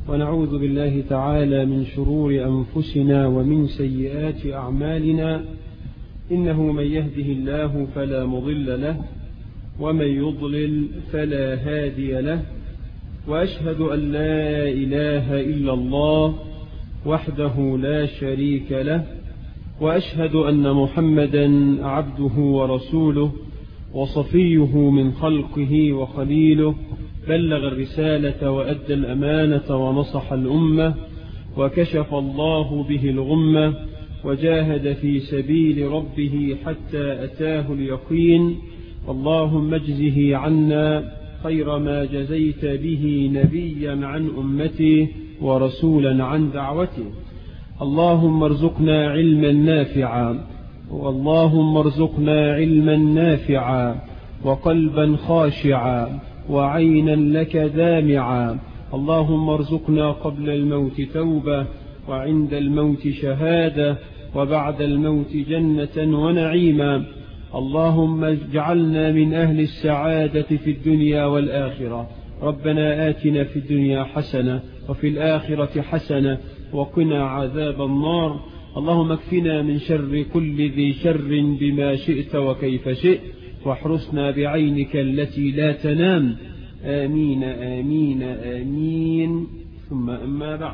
ونعوذ بالله تعالى من شرور أنفسنا ومن سيئات أعمالنا إنه من يهده الله فلا مضل له ومن يضلل فلا هادي له وأشهد أن لا إله إلا الله وحده لا شريك له وأشهد أن محمدا عبده ورسوله وصفيه من خلقه وخليله بلغ الرسالة وأدى الأمانة ونصح الأمة وكشف الله به الغمة وجاهد في سبيل ربه حتى أتاه اليقين اللهم اجزه عنا خير ما جزيت به نبيا عن أمته ورسولا عن دعوته اللهم ارزقنا علما نافعا واللهم ارزقنا علما نافعا وقلبا خاشعا وعينا لك دامعا اللهم ارزقنا قبل الموت توبة وعند الموت شهادة وبعد الموت جنة ونعيما اللهم اجعلنا من أهل السعادة في الدنيا والآخرة ربنا آتنا في الدنيا حسنة وفي الآخرة حسنة وقنا عذاب النار اللهم اكفنا من شر كل ذي شر بما شئت وكيف شئت واحرسنا بعينك التي لا تنام آمين آمين آمين ثم أما بعد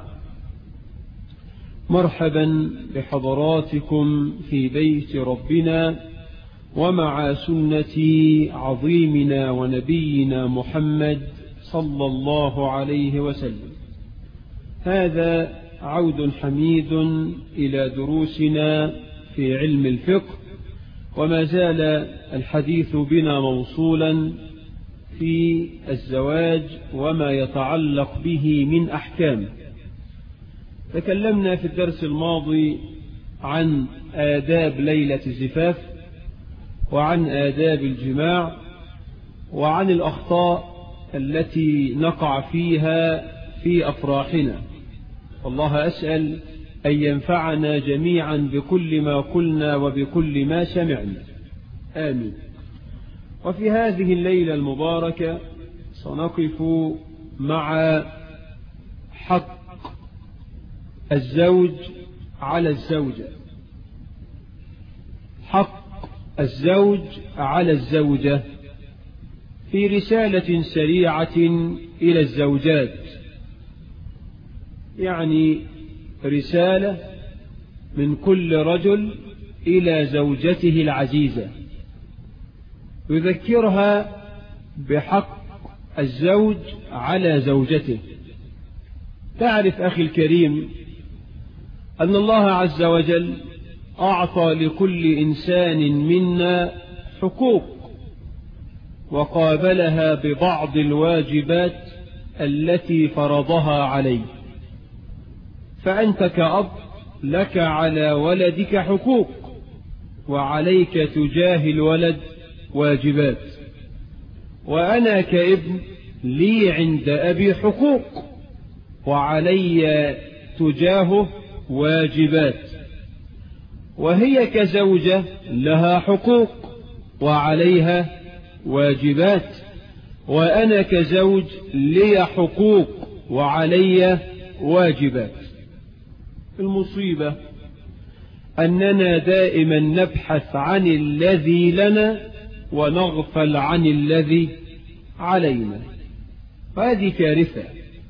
مرحبا بحضراتكم في بيت ربنا ومع سنة عظيمنا ونبينا محمد صلى الله عليه وسلم هذا عود حميد إلى دروسنا في علم الفقه وما زال الحديث بنا موصولا في الزواج وما يتعلق به من أحكام تكلمنا في الدرس الماضي عن آداب ليلة الزفاف وعن آداب الجماع وعن الأخطاء التي نقع فيها في أفراحنا والله أسأل أن ينفعنا جميعا بكل ما قلنا وبكل ما سمعنا آمين وفي هذه الليلة المباركة سنقف مع حق الزوج على الزوجة حق الزوج على الزوجة في رسالة سريعة إلى الزوجات يعني رسالة من كل رجل إلى زوجته العزيزة يذكرها بحق الزوج على زوجته تعرف أخي الكريم أن الله عز وجل أعطى لكل إنسان منا حقوق وقابلها ببعض الواجبات التي فرضها عليه فأنت كأب لك على ولدك حقوق وعليك تجاه الولد واجبات وأنا كابن لي عند أبي حقوق وعلي تجاهه واجبات وهي كزوجة لها حقوق وعليها واجبات وأنا كزوج لي حقوق وعلي واجبات المصيبة أننا دائما نبحث عن الذي لنا ونغفل عن الذي علينا وهذه كارثة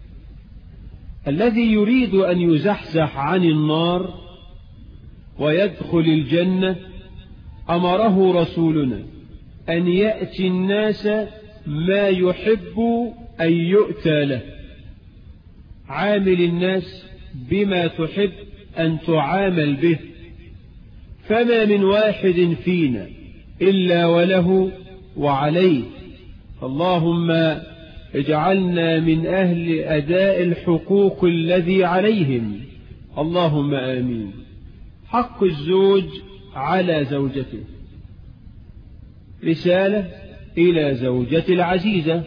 الذي يريد أن يزحزح عن النار ويدخل الجنة أمره رسولنا أن يأتي الناس ما يحب أن يؤتى له عامل الناس بما تحب أن تعامل به فما من واحد فينا إلا وله وعليه اللهم اجعلنا من أهل أداء الحقوق الذي عليهم اللهم آمين حق الزوج على زوجته رسالة إلى زوجة العزيزة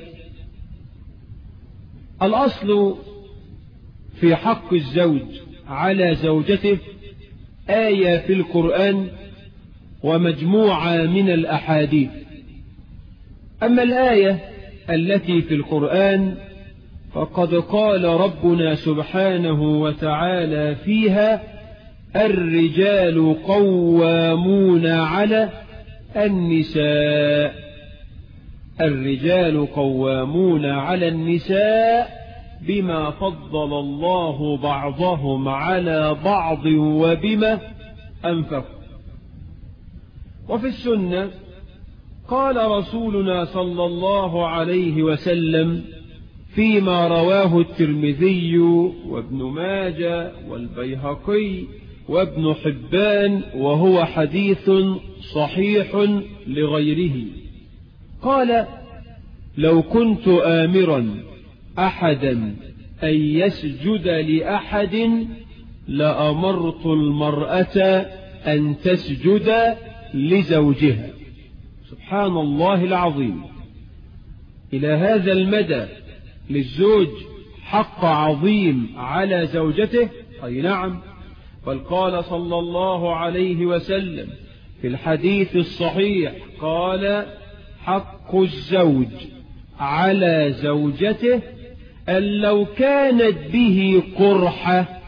الأصل في حق الزوج على زوجته آية في القرآن ومجموعة من الأحاديث أما الآية التي في القرآن فقد قال ربنا سبحانه وتعالى فيها الرجال قوامون على النساء الرجال قوامون على النساء بما فضل الله بعضهم على بعض وبما أنفقوا وفي السنة قال رسولنا صلى الله عليه وسلم فيما رواه الترمذي وابن ماجه والبيهقي وابن حبان وهو حديث صحيح لغيره قال لو كنت آمرا أحدا أن يسجد لأحد لأمرت المرأة أن تسجد لزوجها سبحان الله العظيم إلى هذا المدى للزوج حق عظيم على زوجته أي نعم بل قال صلى الله عليه وسلم في الحديث الصحيح قال حق الزوج على زوجته أن لو كانت به قرحة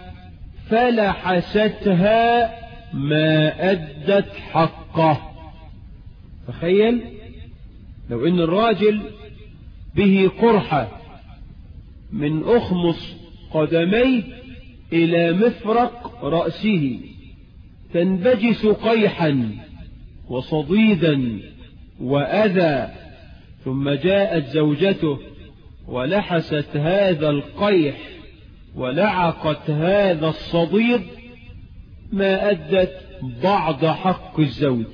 فلحستها ما أدت حقه تخيل لو ان الراجل به قرحة من أخمص قدميه إلى مفرق رأسه تنبجس قيحا وصديدا وأذى ثم جاءت زوجته ولحست هذا القيح ولعقت هذا الصديد ما أدت بعض حق الزوج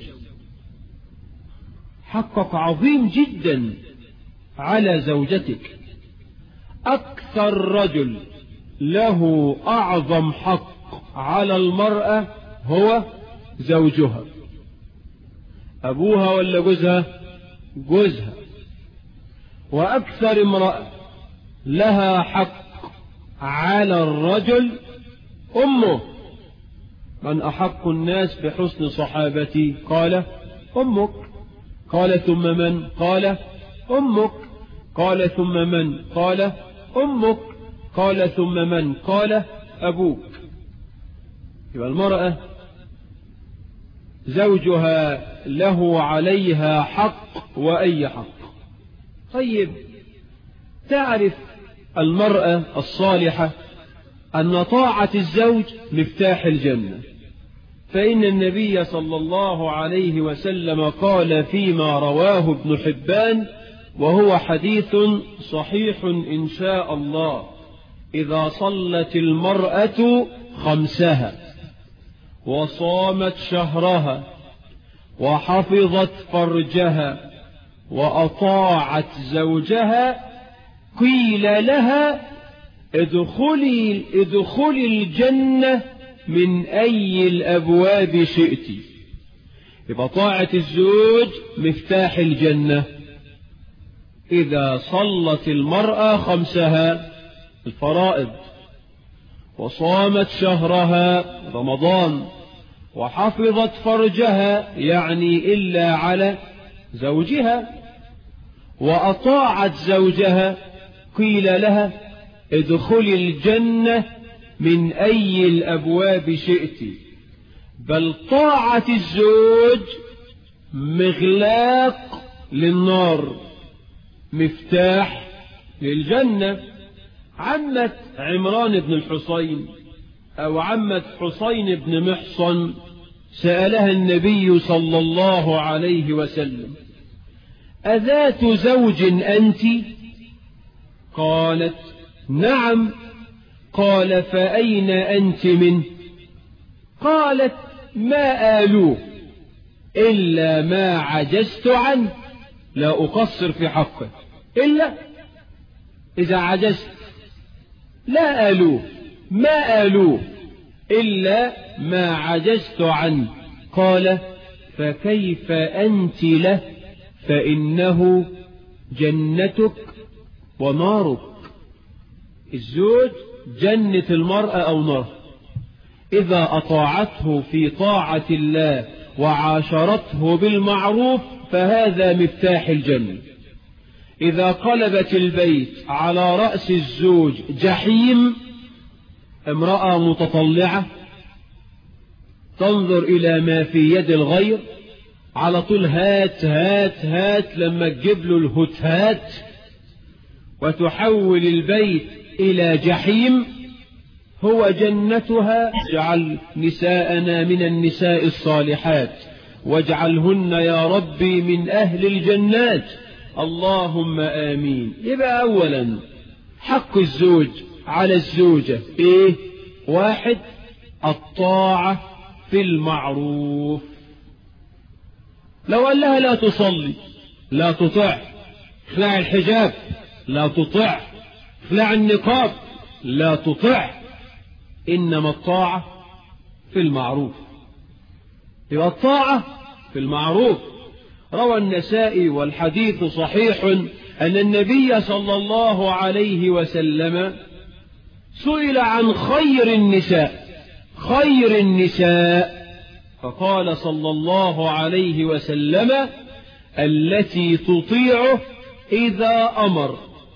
حقك عظيم جدا على زوجتك أكثر رجل له أعظم حق على المرأة هو زوجها أبوها ولا جوزها جوزها وأكثر امرأة لها حق على الرجل أمه من أحق الناس بحسن صحابتي قال أمك قال ثم من قال أمك قال ثم من قال أمك قال ثم من قال أبوك يبقى المرأة زوجها له عليها حق وأي حق طيب تعرف المرأة الصالحة أن طاعة الزوج مفتاح الجنة فإن النبي صلى الله عليه وسلم قال فيما رواه ابن حبان وهو حديث صحيح إن شاء الله إذا صلت المرأة خمسها وصامت شهرها وحفظت فرجها وأطاعت زوجها قيل لها ادخلي, ادخلي الجنة من أي الأبواب شئت يبقى طاعة الزوج مفتاح الجنة إذا صلت المرأة خمسها الفرائض وصامت شهرها رمضان وحفظت فرجها يعني إلا على زوجها وأطاعت زوجها قيل لها ادخلي الجنة من أي الأبواب شئت بل طاعة الزوج مغلاق للنار مفتاح للجنة عمة عمران بن الحصين أو عمة حسين بن محصن سألها النبي صلى الله عليه وسلم أذات زوج أنت قالت نعم قال فأين أنت منه قالت ما آلوه إلا ما عجزت عنه لا أقصر في حقه إلا إذا عجزت لا آلوه ما آلوه إلا ما عجزت عنه قال فكيف أنت له فإنه جنتك ونارك الزوج جنة المرأة أو نار إذا أطاعته في طاعة الله وعاشرته بالمعروف فهذا مفتاح الجنة إذا قلبت البيت على رأس الزوج جحيم امرأة متطلعة تنظر إلى ما في يد الغير على طول هات هات هات لما تجيب له الهتهات وتحول البيت إلى جحيم هو جنتها اجعل نساءنا من النساء الصالحات واجعلهن يا ربي من أهل الجنات اللهم آمين يبقى أولا حق الزوج على الزوجة إيه واحد الطاعة في المعروف لو قال لها لا تصلي لا تطع اخلع الحجاب لا تطع اخلع النقاب لا تطع إنما الطاعة في المعروف يبقى الطاعة في المعروف روى النسائي والحديث صحيح أن النبي صلى الله عليه وسلم سئل عن خير النساء خير النساء فقال صلى الله عليه وسلم التي تطيعه إذا أمر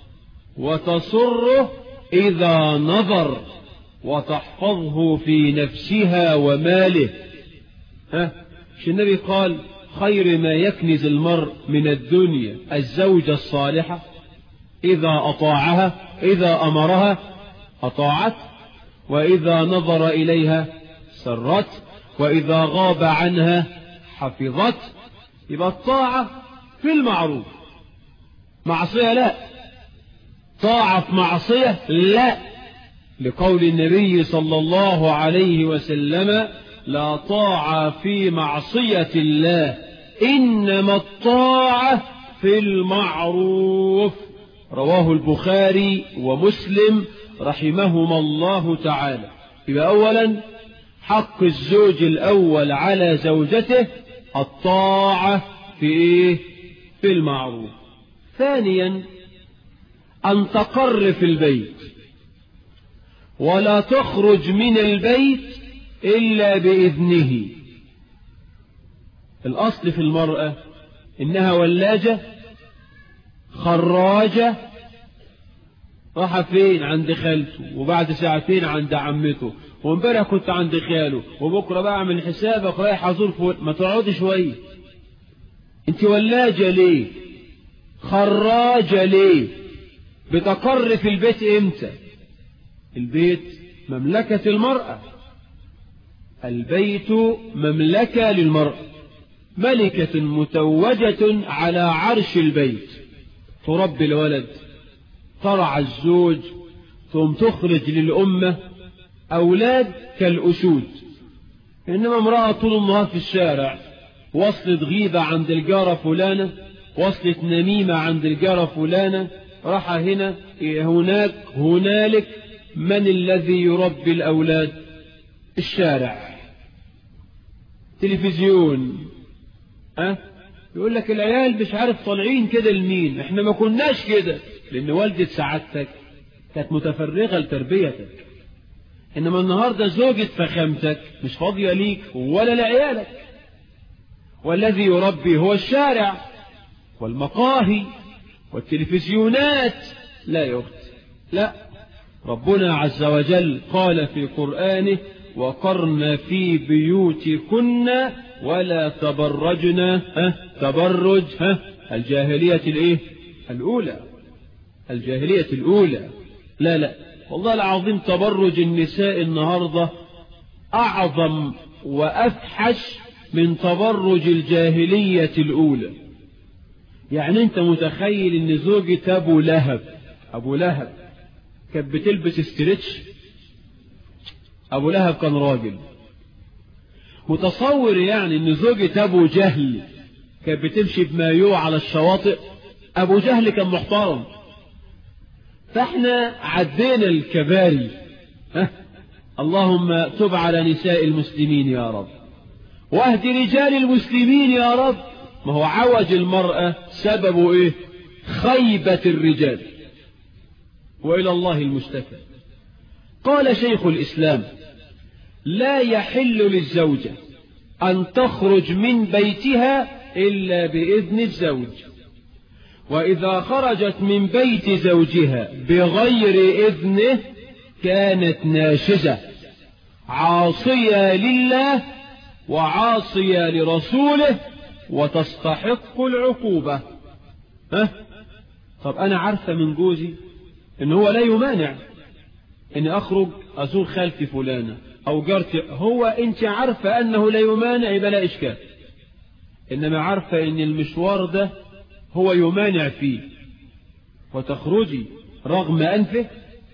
وتصره إذا نظر وتحفظه في نفسها وماله ها مش النبي قال خير ما يكنز المرء من الدنيا الزوجة الصالحة إذا أطاعها إذا أمرها أطاعت وإذا نظر إليها سرت وإذا غاب عنها حفظت يبقى الطاعة في المعروف معصية لا طاعة في معصية لا لقول النبي صلى الله عليه وسلم لا طاعة في معصية الله إنما الطاعة في المعروف رواه البخاري ومسلم رحمهما الله تعالى يبقى أولا حق الزوج الأول على زوجته الطاعة في إيه؟ في المعروف ثانيا أن تقر في البيت ولا تخرج من البيت إلا بإذنه الأصل في المرأة إنها ولاجة خراجة راح فين عند خالته وبعد ساعتين عند عمته وامبارح كنت عند خاله وبكره بقى اعمل حسابك رايح ازور فوق ما تقعدي شويه انت ولاجه ليه خراجه ليه بتقر في البيت امتى البيت مملكه المراه البيت مملكه للمراه ملكه متوجه على عرش البيت تربي الولد ترعى الزوج ثم تخرج للامه أولاد كالأسود إنما امرأة طول النهار في الشارع وصلت غيبة عند الجارة فلانة وصلت نميمة عند الجارة فلانة راح هنا هناك هنالك من الذي يربي الأولاد الشارع تلفزيون أه؟ يقول لك العيال مش عارف طالعين كده لمين احنا ما كناش كده لأن والدة سعادتك كانت متفرغة لتربيتك إنما النهاردة زوجة فخامتك مش فاضية ليك ولا لعيالك والذي يربي هو الشارع والمقاهي والتلفزيونات لا يا أخت لا ربنا عز وجل قال في قرآنه وقرن في بيوتكن ولا تبرجن ها تبرج ها الجاهلية الايه الأولى الجاهلية الأولى لا لا والله العظيم تبرج النساء النهاردة أعظم وأفحش من تبرج الجاهلية الأولى يعني أنت متخيل أن زوجة أبو لهب أبو لهب كانت بتلبس استرتش أبو لهب كان راجل متصور يعني أن زوجة أبو جهل كانت بتمشي بمايو على الشواطئ أبو جهل كان محترم فاحنا عدينا الكباري ها اللهم تب على نساء المسلمين يا رب واهد رجال المسلمين يا رب ما هو عوج المرأة سببه ايه خيبة الرجال وإلى الله المشتكى قال شيخ الإسلام لا يحل للزوجة أن تخرج من بيتها إلا بإذن الزوج وإذا خرجت من بيت زوجها بغير إذنه كانت ناشزة عاصية لله وعاصية لرسوله وتستحق العقوبة ها؟ طب أنا عارفة من جوزي إن هو لا يمانع إني أخرج أزور خالتي فلانة أو جارتي هو أنت عارفة أنه لا يمانع يبقى لا إشكال إنما عارفة إن المشوار ده هو يمانع فيه وتخرجي رغم أنفه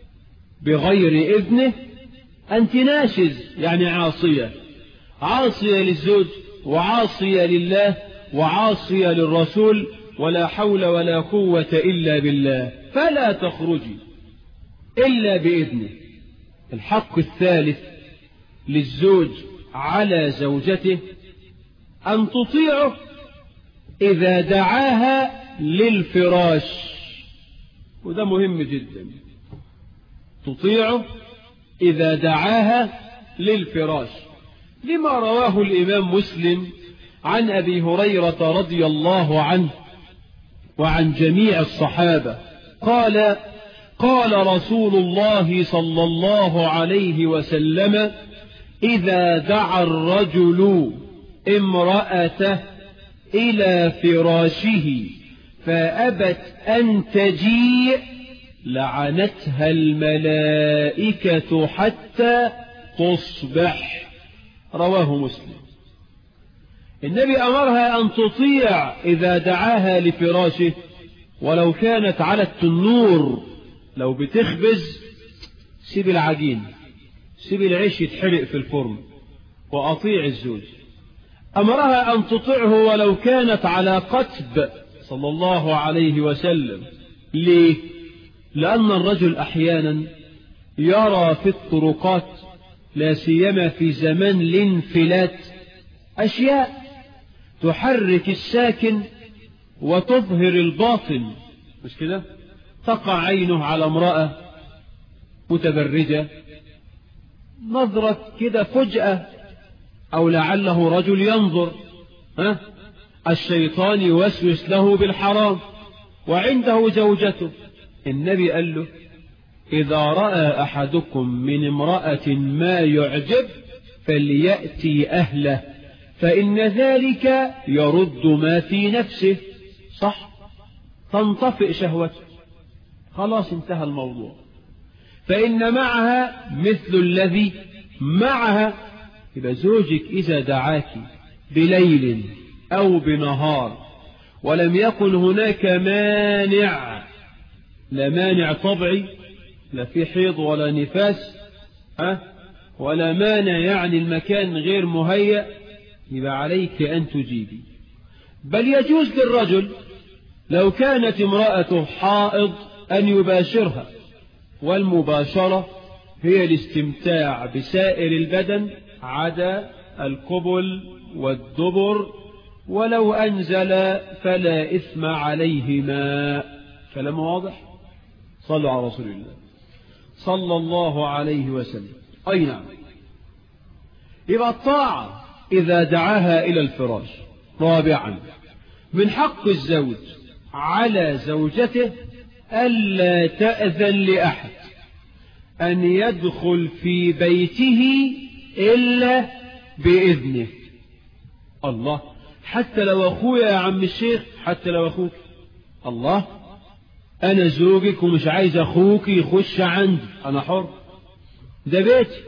بغير إذنه أنت ناشز يعني عاصية عاصية للزوج وعاصية لله وعاصية للرسول ولا حول ولا قوة إلا بالله فلا تخرجي إلا بإذنه الحق الثالث للزوج على زوجته أن تطيعه إذا دعاها للفراش وده مهم جدا تطيعه إذا دعاها للفراش لما رواه الإمام مسلم عن أبي هريرة رضي الله عنه وعن جميع الصحابة قال قال رسول الله صلى الله عليه وسلم إذا دعا الرجل امرأته إلى فراشه فأبت أن تجيء لعنتها الملائكة حتى تصبح رواه مسلم النبي أمرها أن تطيع إذا دعاها لفراشه ولو كانت على التنور لو بتخبز سيب العجين سيب العيش يتحرق في الفرن وأطيع الزوج أمرها أن تطيعه ولو كانت على قتب صلى الله عليه وسلم ليه لأن الرجل أحيانا يرى في الطرقات لا سيما في زمان الانفلات أشياء تحرك الساكن وتظهر الباطن مش كده تقع عينه على امرأة متبرجة نظرة كده فجأة أو لعله رجل ينظر ها الشيطان يوسوس له بالحرام وعنده زوجته النبي قال له إذا رأى أحدكم من امرأة ما يعجب فليأتي أهله فإن ذلك يرد ما في نفسه صح تنطفئ شهوته خلاص انتهى الموضوع فإن معها مثل الذي معها يبقى زوجك إذا دعاك بليل أو بنهار ولم يكن هناك مانع لا مانع طبعي لا في حيض ولا نفاس ها ولا مانع يعني المكان غير مهيأ يبقى عليك أن تجيبي بل يجوز للرجل لو كانت امرأته حائض أن يباشرها والمباشرة هي الاستمتاع بسائر البدن عدا القبل والدبر ولو أنزل فلا إثم عليهما كلام واضح صلوا على رسول الله صلى الله عليه وسلم أي نعم يبقى الطاعة إذا دعاها إلى الفراش رابعا من حق الزوج على زوجته ألا تأذن لأحد أن يدخل في بيته إلا بإذنه الله حتى لو أخويا يا عم الشيخ حتى لو أخوك الله أنا زوجك ومش عايز أخوك يخش عندي أنا حر ده بيتي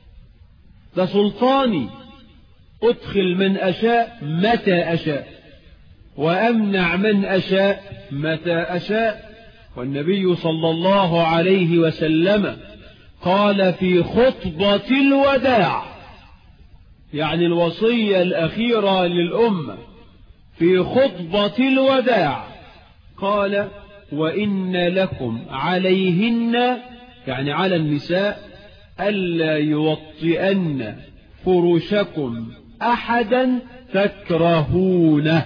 ده سلطاني أدخل من أشاء متى أشاء وأمنع من أشاء متى أشاء والنبي صلى الله عليه وسلم قال في خطبة الوداع يعني الوصية الأخيرة للأمة في خطبة الوداع قال وإن لكم عليهن يعني على النساء ألا يوطئن فرشكم أحدا تكرهونه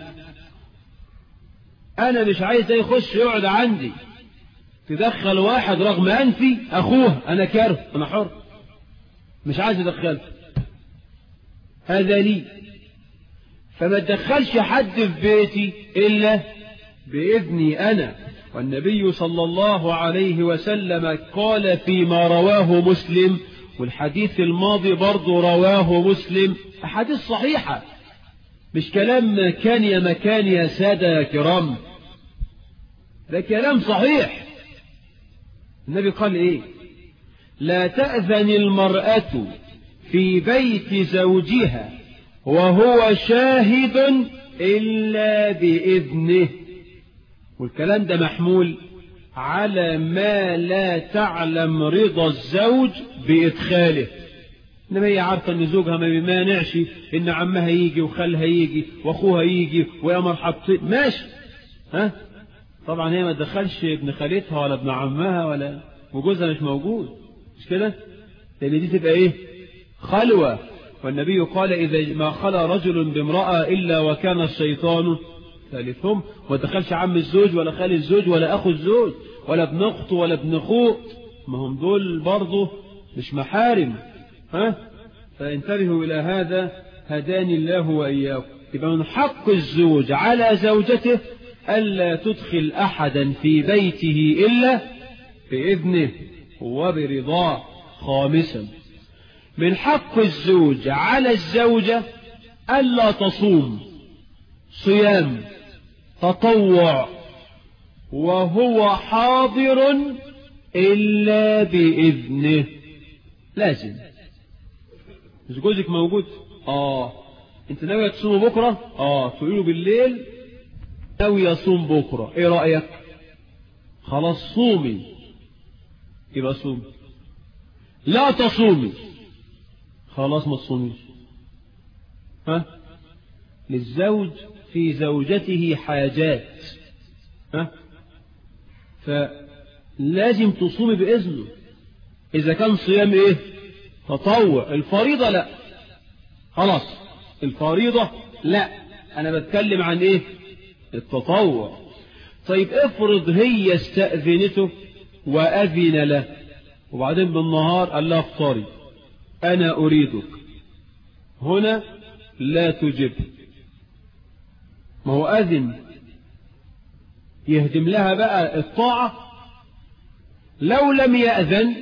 أنا مش عايز يخش يقعد عندي تدخل واحد رغم أنفي أخوه أنا كاره أنا حر مش عايز أدخله هذا لي فما تدخلش حد في بيتي إلا بإذني أنا والنبي صلى الله عليه وسلم قال فيما رواه مسلم والحديث الماضي برضه رواه مسلم أحاديث صحيحة مش كلام كان يا مكان يا سادة يا كرام ده كلام صحيح النبي قال ايه لا تأذن المرأة في بيت زوجها وهو شاهد إلا بإذنه والكلام ده محمول على ما لا تعلم رضا الزوج بإدخاله إنما هي عارفة إن زوجها ما بيمانعش إن عمها يجي وخالها يجي وأخوها يجي ويا مرحبتين ماشي ها طبعا هي ما تدخلش ابن خالتها ولا ابن عمها ولا وجوزها مش موجود مش كده لأن دي تبقى إيه خلوة والنبي قال إذا ما خلى رجل بامرأة إلا وكان الشيطان ثالثهم ما دخلش عم الزوج ولا خال الزوج ولا أخو الزوج ولا ابن أخته ولا ابن أخوه ما هم دول برضه مش محارم ها فانتبهوا إلى هذا هداني الله وإياكم يبقى من حق الزوج على زوجته ألا تدخل أحدا في بيته إلا بإذنه وبرضاه خامسا من حق الزوج على الزوجة ألا تصوم صيام تطوع وهو حاضر إلا بإذنه لازم مش جوزك موجود آه انت ناوي تصوم بكرة آه تقول له بالليل ناوي يصوم بكرة ايه رأيك خلاص صومي يبقى صومي لا تصومي خلاص ما تصوميش ها للزوج في زوجته حاجات ها فلازم تصومي بإذنه إذا كان صيام إيه تطوع الفريضة لا خلاص الفريضة لا أنا بتكلم عن إيه التطوع طيب افرض هي استأذنته وأذن له وبعدين بالنهار قال لها افطري أنا أريدك هنا لا تجب ما هو أذن يهدم لها بقى الطاعة لو لم يأذن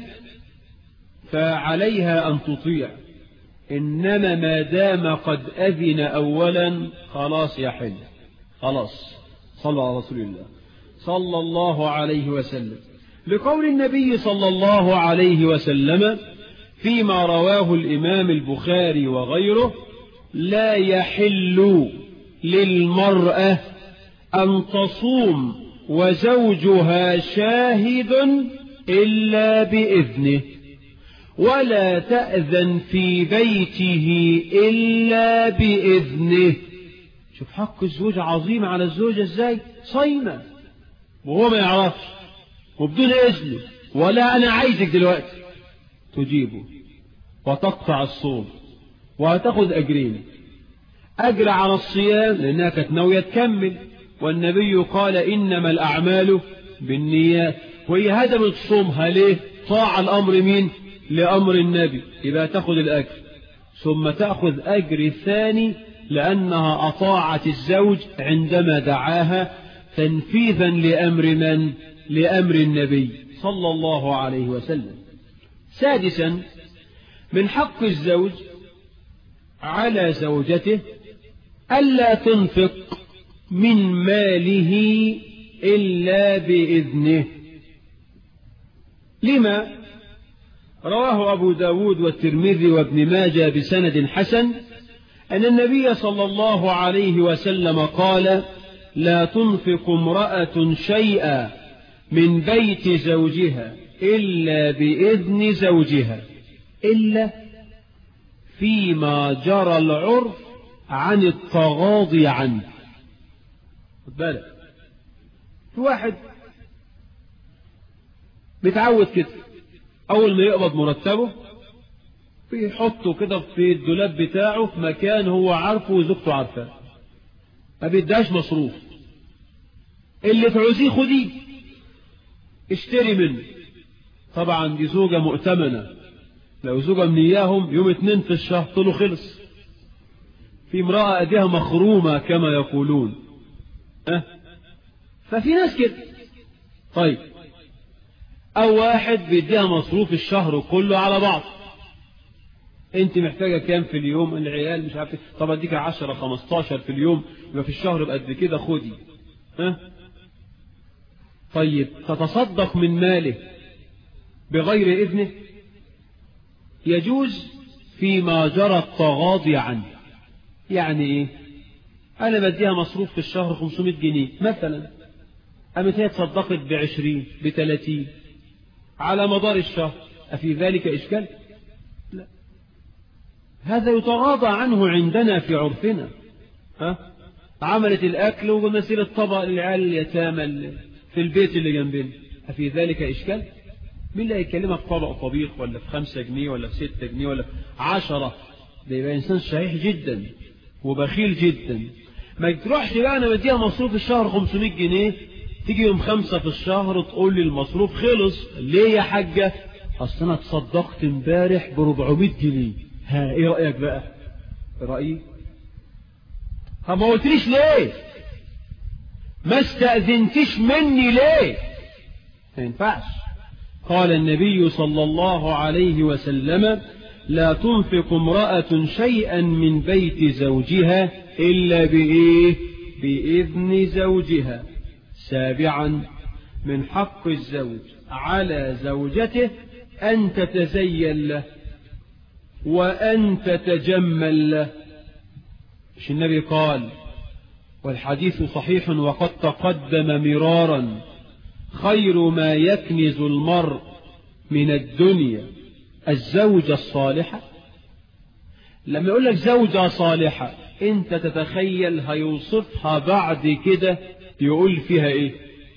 فعليها أن تطيع إنما ما دام قد أذن أولا خلاص يحل خلاص صلى على رسول الله صلى الله عليه وسلم لقول النبي صلى الله عليه وسلم فيما رواه الإمام البخاري وغيره لا يحل للمرأة أن تصوم وزوجها شاهد إلا بإذنه ولا تأذن في بيته إلا بإذنه شوف حق الزوج عظيم على الزوجة ازاي صيمة وهو ما يعرفش وبدون إذنه ولا أنا عايزك دلوقتي تجيبه وتقطع الصوم وهتاخد أجرين أجر على الصيام لأنها كانت ناوية تكمل والنبي قال إنما الأعمال بالنيات وهي هدمت صومها ليه طاع الأمر مين لأمر النبي يبقى تاخد الأجر ثم تأخذ أجر ثاني لأنها أطاعت الزوج عندما دعاها تنفيذا لأمر من لأمر النبي صلى الله عليه وسلم سادسا من حق الزوج على زوجته ألا تنفق من ماله إلا بإذنه لما رواه أبو داود والترمذي وابن ماجة بسند حسن أن النبي صلى الله عليه وسلم قال لا تنفق امرأة شيئا من بيت زوجها إلا بإذن زوجها إلا فيما جرى العرف عن التغاضي عنه خد بالك في واحد بيتعود كده أول ما يقبض مرتبه بيحطه كده في الدولاب بتاعه في مكان هو عارفه وزوجته عارفاه ما بيداش مصروف اللي تعوزيه خديه اشتري منه طبعا دي زوجة مؤتمنة لو زوجة من إياهم يوم اتنين في الشهر طوله خلص في امرأة أيديها مخرومة كما يقولون أه؟ ففي ناس كده طيب أو واحد بيديها مصروف الشهر كله على بعض انت محتاجة كام في اليوم العيال مش عارف طب اديك 10 15 في اليوم يبقى في الشهر بقد كده خدي ها طيب تتصدق من ماله بغير إذنه يجوز فيما جرى التغاضي عنه يعني ايه انا بديها مصروف في الشهر 500 جنيه مثلا قامت هي تصدقت بعشرين بثلاثين على مدار الشهر أفي ذلك إشكال لا هذا يتغاضى عنه عندنا في عرفنا ها؟ عملت الأكل وبمثيل الطبق للعيال اليتامى في البيت اللي جنبنا أفي ذلك إشكال مين اللي هيكلمك طبق طبيخ ولا في خمسة جنيه ولا في ستة جنيه ولا في عشرة ده يبقى إنسان شحيح جدا وبخيل جدا ما تروحش بقى أنا بديها مصروف الشهر 500 جنيه تيجي يوم خمسة في الشهر تقول لي المصروف خلص ليه يا حاجة أصل أنا تصدقت امبارح ب 400 جنيه ها إيه رأيك بقى رأيي طب ما قلتليش ليه ما استأذنتش مني ليه ما ينفعش قال النبي صلى الله عليه وسلم لا تنفق امرأة شيئا من بيت زوجها إلا بإيه بإذن زوجها سابعا من حق الزوج على زوجته أن تتزين له وأن تتجمل له مش النبي قال والحديث صحيح وقد تقدم مرارا خير ما يكنز المرء من الدنيا الزوجة الصالحة لما يقول لك زوجة صالحة انت تتخيل هيوصفها بعد كده يقول فيها ايه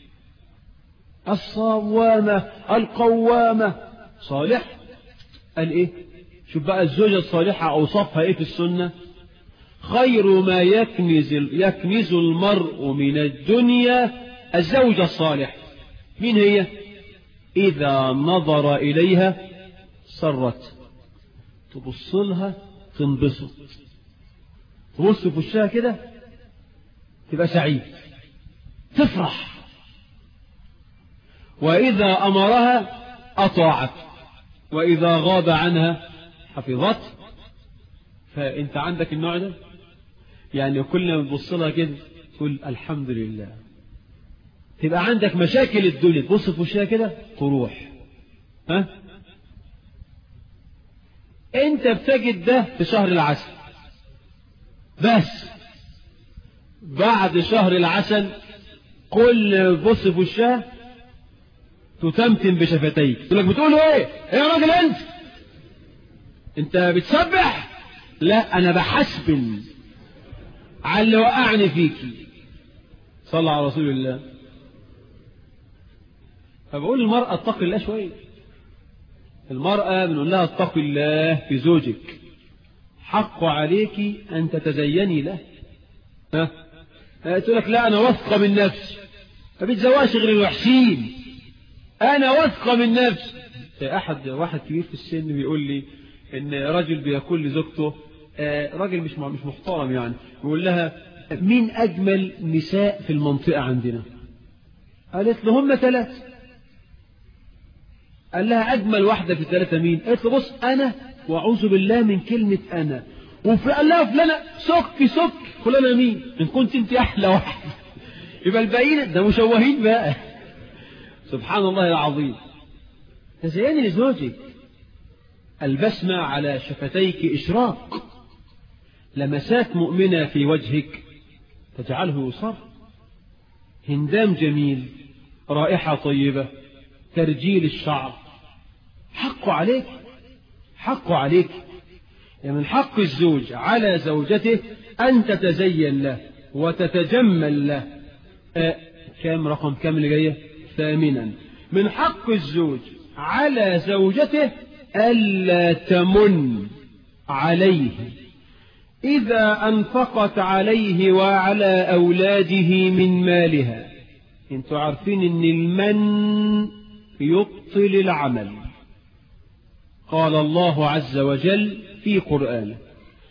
الصوامة القوامة صالح قال ايه شوف بقى الزوجة الصالحة اوصفها ايه في السنة خير ما يكنز, يكنز المرء من الدنيا الزوجة الصالحة مين هي إذا نظر إليها سرت تبص لها تنبسط تبص في وشها كده تبقى سعيد تفرح وإذا أمرها أطاعت وإذا غاب عنها حفظت فأنت عندك النوع ده يعني كل ما تبص لها كده تقول الحمد لله تبقى عندك مشاكل الدنيا تبص في وشها كده تروح ها انت بتجد ده في شهر العسل بس بعد شهر العسل كل بص في وشها تتمتم بشفتيك تقول لك بتقول ايه ايه يا راجل انت انت بتسبح لا انا بحسبن على اللي وقعني فيكي صلى على رسول الله فبقول المرأة اتق الله شوية المرأة بنقول لها اتق الله في زوجك حق عليك أن تتزيني له ها تقول لك لا أنا واثقة من نفسي ما بتزواش غير الوحشين أنا واثقة من نفسي أحد واحد كبير في السن بيقول لي إن راجل بيقول لزوجته آه راجل مش مش محترم يعني بيقول لها مين أجمل نساء في المنطقة عندنا قالت له هم ثلاثة قال لها أجمل واحدة في الثلاثة مين قالت له بص أنا وأعوذ بالله من كلمة أنا وقال لها فلانة سك سك فلانة مين إن كنت أنت أحلى واحدة يبقى الباقيين ده مشوهين بقى سبحان الله العظيم تزيني لزوجك البسمة على شفتيك إشراق لمسات مؤمنة في وجهك تجعله يصر هندام جميل رائحة طيبة ترجيل الشعر حق عليك حق عليك يعني من حق الزوج على زوجته أن تتزين له وتتجمل له آه كم رقم كم اللي جايه ثامنا من حق الزوج على زوجته ألا تمن عليه إذا أنفقت عليه وعلى أولاده من مالها انتوا عارفين ان المن يبطل العمل قال الله عز وجل في قرآنه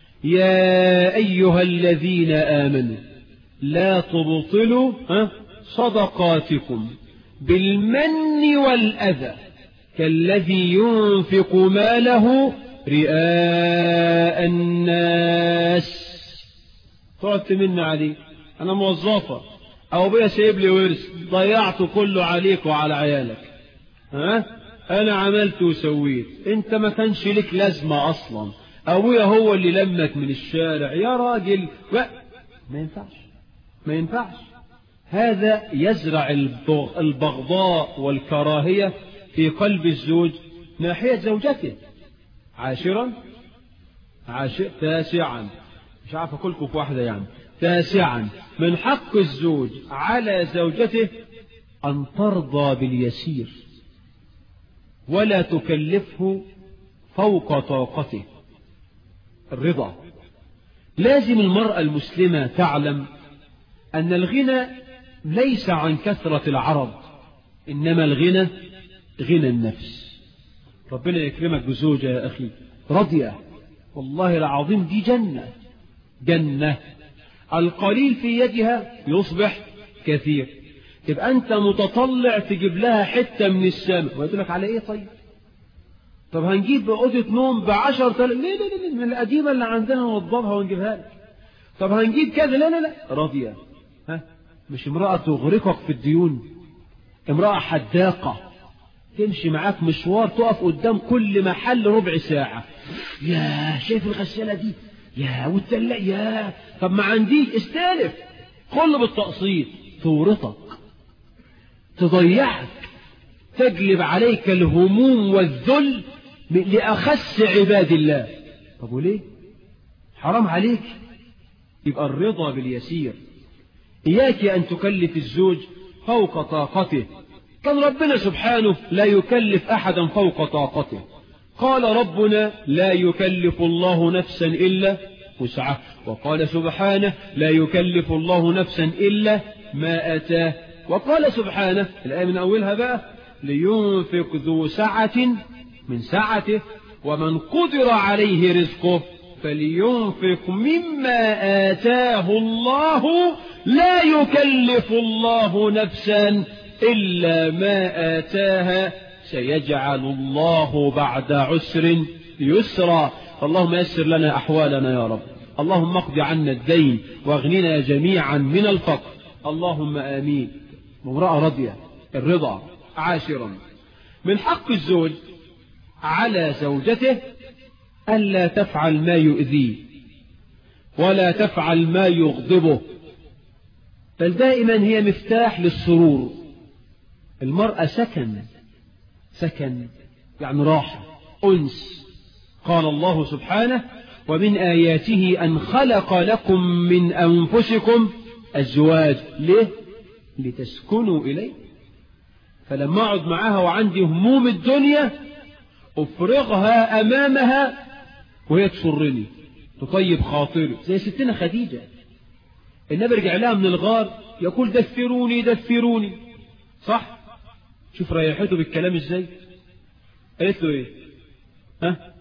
يا أيها الذين آمنوا لا تبطلوا صدقاتكم بالمن والأذى كالذي ينفق ماله رئاء الناس تقعد تمن عليه أنا موظفة أو بيا سايب لي ورث ضيعته كله عليك وعلى عيالك ها أنا عملت وسويت أنت ما كانش لك لازمة أصلا أبويا هو اللي لمك من الشارع يا راجل ما ينفعش ما ينفعش هذا يزرع البغضاء والكراهية في قلب الزوج ناحية زوجته عاشرا عاشر تاسعا مش عارف أقولكم في واحدة يعني تاسعا من حق الزوج على زوجته أن ترضى باليسير ولا تكلفه فوق طاقته الرضا لازم المرأة المسلمة تعلم أن الغنى ليس عن كثرة العرض إنما الغنى غنى النفس ربنا يكرمك بزوجة يا أخي رضية والله العظيم دي جنة جنة القليل في يدها يصبح كثير تبقى أنت متطلع تجيب لها حتة من السماء ويقول لك على إيه طيب طب هنجيب أوضة نوم بعشر تل... ليه ليه ليه من القديمة اللي عندنا نوضبها ونجيبها لك طب هنجيب كذا لا لا لا راضية ها مش امرأة تغرقك في الديون امرأة حداقة تمشي معاك مشوار تقف قدام كل محل ربع ساعة يا شايف الغسالة دي يا والتلاجة يا طب ما عنديش استلف كله بالتقسيط تورطك تضيعك تجلب عليك الهموم والذل لأخس عباد الله طب وليه حرام عليك يبقى الرضا باليسير إياك أن تكلف الزوج فوق طاقته كان ربنا سبحانه لا يكلف أحدا فوق طاقته قال ربنا لا يكلف الله نفسا إلا وسعه وقال سبحانه لا يكلف الله نفسا إلا ما أتاه وقال سبحانه الآية من أولها بقى لينفق ذو سعة من سعته ومن قدر عليه رزقه فلينفق مما آتاه الله لا يكلف الله نفسا إلا ما آتاها سيجعل الله بعد عسر يسرا اللهم يسر لنا أحوالنا يا رب اللهم اقض عنا الدين واغننا جميعا من الفقر اللهم آمين امرأة راضية الرضا عاشرا من حق الزوج على زوجته ألا تفعل ما يؤذيه ولا تفعل ما يغضبه بل دائما هي مفتاح للسرور المرأة سكن سكن يعني راحة أنس قال الله سبحانه ومن آياته أن خلق لكم من أنفسكم أزواج ليه لتسكنوا إليه فلما أقعد معاها وعندي هموم الدنيا أفرغها أمامها وهي تسرني تطيب خاطري زي ستنا خديجة النبي رجع لها من الغار يقول دثروني دثروني صح شوف ريحته بالكلام ازاي قالت له ايه ها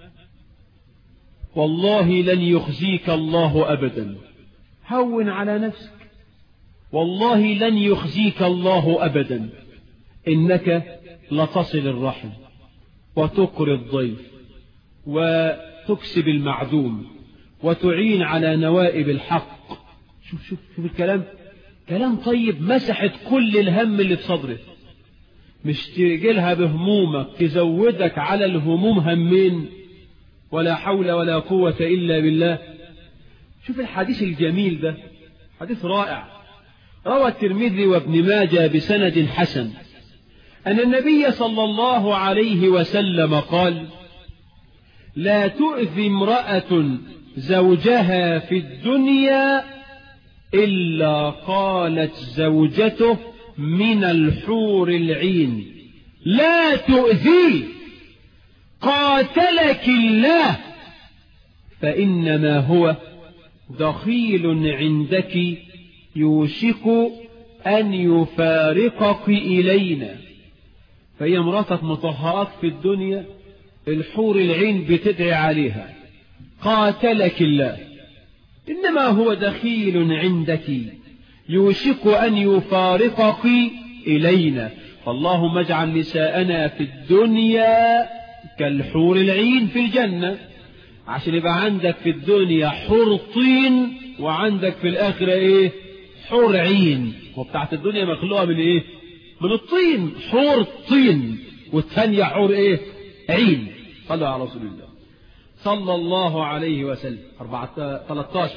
والله لن يخزيك الله أبدا هون على نفسك والله لن يخزيك الله أبدا إنك لتصل الرحم وتقر الضيف وتكسب المعدوم وتعين على نوائب الحق شوف شوف شوف الكلام كلام طيب مسحت كل الهم اللي في صدره مش تجيلها بهمومك تزودك على الهموم همين ولا حول ولا قوة إلا بالله شوف الحديث الجميل ده حديث رائع روى الترمذي وابن ماجه بسند حسن أن النبي صلى الله عليه وسلم قال لا تؤذي امرأة زوجها في الدنيا إلا قالت زوجته من الحور العين لا تؤذي قاتلك الله فإنما هو دخيل عندك يوشك أن يفارقك إلينا فهي امرأتك مطهرات في الدنيا الحور العين بتدعي عليها قاتلك الله إنما هو دخيل عندك يوشك أن يفارقك إلينا فاللهم اجعل نساءنا في الدنيا كالحور العين في الجنة عشان يبقى عندك في الدنيا حور طين وعندك في الآخرة إيه حور عين وبتاعت الدنيا مخلوقة من إيه من الطين حور طين والثانية حور إيه عين صلوا على رسول الله صلى الله عليه وسلم 13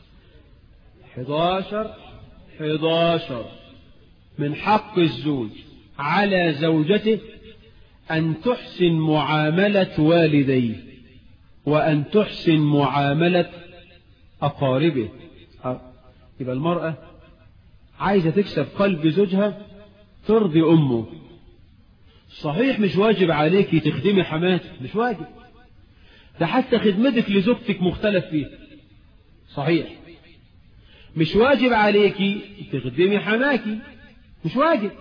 11 11 من حق الزوج على زوجته أن تحسن معاملة والديه وأن تحسن معاملة أقاربه يبقى المرأة عايزة تكسب قلب زوجها ترضي أمه صحيح مش واجب عليك تخدمي حماتك مش واجب ده حتى خدمتك لزوجتك مختلف فيها صحيح مش واجب عليك تخدمي حماكي مش واجب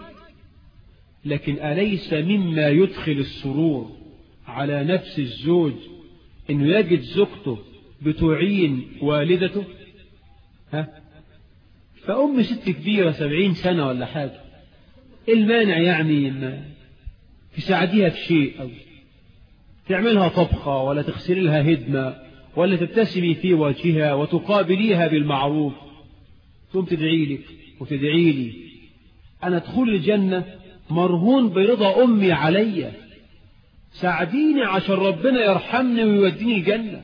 لكن أليس مما يدخل السرور على نفس الزوج أنه يجد زوجته بتعين والدته ها فأم ست كبيرة سبعين سنة ولا حاجة إيه المانع يعني إن تساعديها في شيء أو تعملها طبخة ولا تغسل لها هدمة ولا تبتسمي في وجهها وتقابليها بالمعروف ثم تدعي لك وتدعي لي أنا أدخل الجنة مرهون برضا أمي عليا ساعديني عشان ربنا يرحمني ويوديني الجنة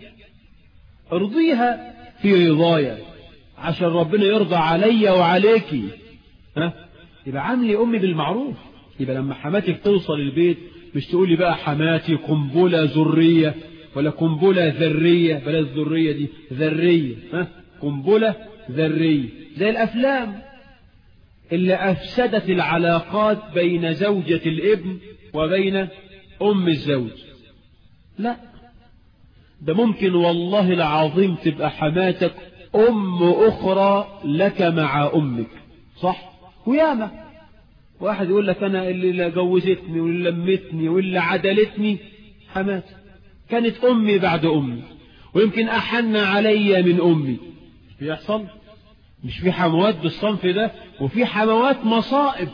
ارضيها في رضايا عشان ربنا يرضى عليا وعليكي ها يبقى عاملي أمي بالمعروف يبقى لما حماتك توصل البيت مش تقولي بقى حماتي قنبلة ذرية ولا قنبلة ذرية بلاش ذرية دي ذرية ها قنبلة ذرية زي الأفلام اللي أفسدت العلاقات بين زوجة الابن وبين أم الزوج لا ده ممكن والله العظيم تبقى حماتك أم أخرى لك مع أمك صح وياما واحد يقول لك أنا اللي جوزتني واللي لمتني واللي عدلتني حماتي كانت أمي بعد أمي ويمكن أحن علي من أمي بيحصل مش في حموات بالصنف ده وفي حموات مصائب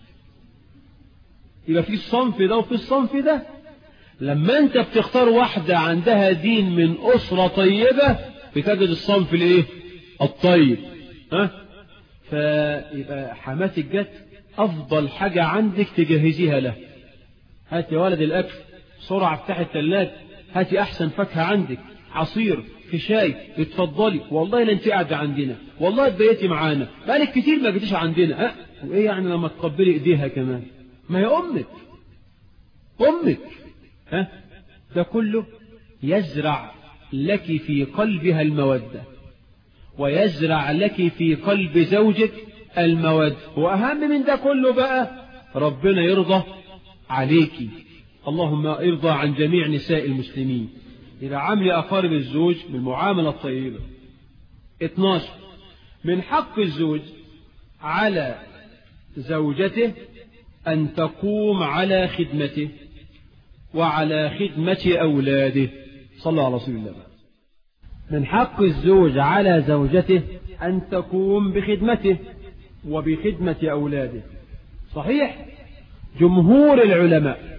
يبقى في الصنف ده وفي الصنف ده لما انت بتختار واحدة عندها دين من أسرة طيبة بتجد الصنف الايه الطيب ها فيبقى حماتك جت أفضل حاجة عندك تجهزيها له هات يا ولد الأكل بسرعة افتح الثلاجة هاتي أحسن فاكهة عندك عصير في شاي اتفضلي والله لا انت قاعده عندنا والله تبيتي معانا بقالك كتير ما جيتيش عندنا ها وايه يعني لما تقبلي ايديها كمان ما هي امك امك ها ده كله يزرع لك في قلبها الموده ويزرع لك في قلب زوجك الموده واهم من ده كله بقى ربنا يرضى عليكي اللهم ارضى عن جميع نساء المسلمين يبقى عامل أقارب الزوج بالمعاملة الطيبة 12 من حق الزوج على زوجته أن تقوم على خدمته وعلى خدمة أولاده صلى على رسول الله من حق الزوج على زوجته أن تقوم بخدمته وبخدمة أولاده صحيح جمهور العلماء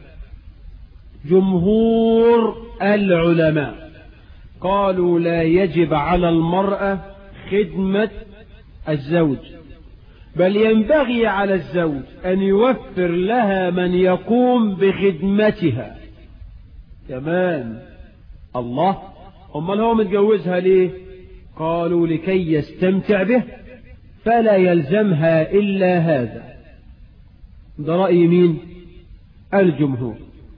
جمهور العلماء قالوا لا يجب على المرأة خدمة الزوج بل ينبغي على الزوج أن يوفر لها من يقوم بخدمتها كمان الله أمال هو متجوزها ليه قالوا لكي يستمتع به فلا يلزمها إلا هذا ده رأي مين الجمهور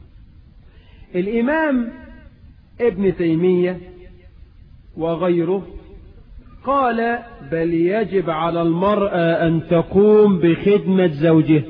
الإمام ابن تيمية وغيره قال بل يجب على المرأة أن تقوم بخدمة زوجها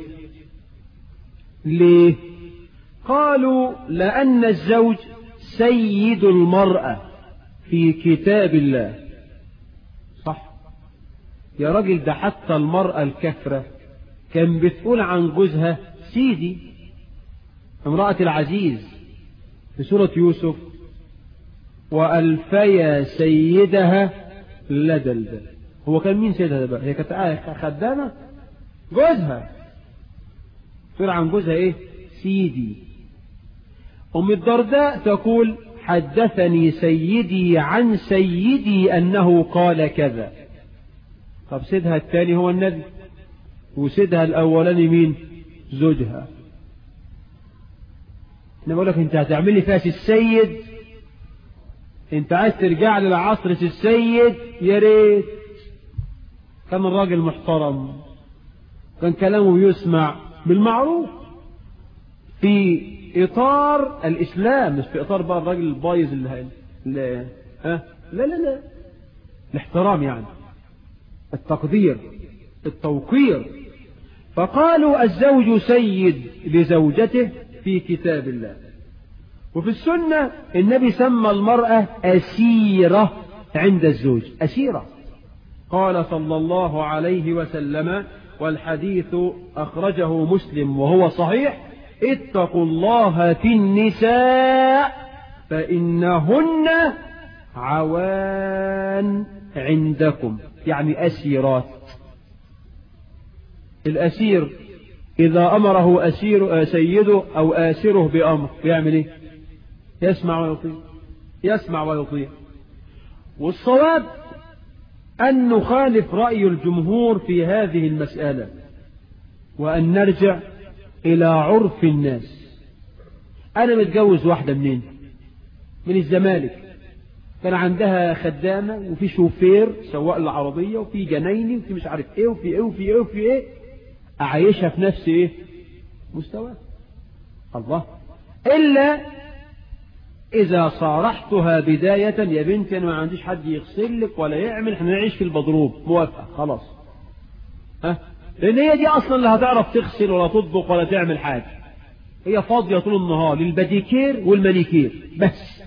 ليه قالوا لأن الزوج سيد المرأة في كتاب الله صح يا راجل ده حتى المرأة الكفرة كان بتقول عن جوزها سيدي امرأة العزيز في سورة يوسف وألفيا سيدها لدى الباب هو كان مين سيدها ده بقى هي كانت خدامة جوزها تقول عن جوزها ايه سيدي أم الدرداء تقول حدثني سيدي عن سيدي أنه قال كذا طب سيدها الثاني هو النبي وسيدها الأولاني مين زوجها أنا بقول لك أنت هتعملي فيها السيد أنت عايز ترجع للعصر السيد يا ريت كان الراجل محترم كان كلامه يسمع بالمعروف في إطار الإسلام مش في إطار بقى الراجل البايظ اللي, اللي ها لا لا لا الاحترام يعني التقدير التوقير فقالوا الزوج سيد لزوجته في كتاب الله وفي السنة النبي سمى المرأة أسيرة عند الزوج أسيرة قال صلى الله عليه وسلم والحديث أخرجه مسلم وهو صحيح اتقوا الله في النساء فإنهن عوان عندكم يعني أسيرات الأسير إذا أمره أسير سيده أو آسره بأمر يعمل إيه يسمع ويطيع يسمع ويطيع والصواب أن نخالف رأي الجمهور في هذه المسألة وأن نرجع إلى عرف الناس أنا متجوز واحدة منين من الزمالك كان عندها خدامة وفي شوفير سواق العربية وفي جنايني وفي مش عارف ايه وفي ايه وفي ايه وفي ايه أعيشها في نفس ايه مستوى الله إلا إذا صارحتها بداية يا بنتي أنا ما عنديش حد يغسل لك ولا يعمل احنا نعيش في البضروب موافقة خلاص ها لأن هي دي أصلا اللي هتعرف تغسل ولا تطبخ ولا تعمل حاجة هي فاضية طول النهار للبديكير والمانيكير بس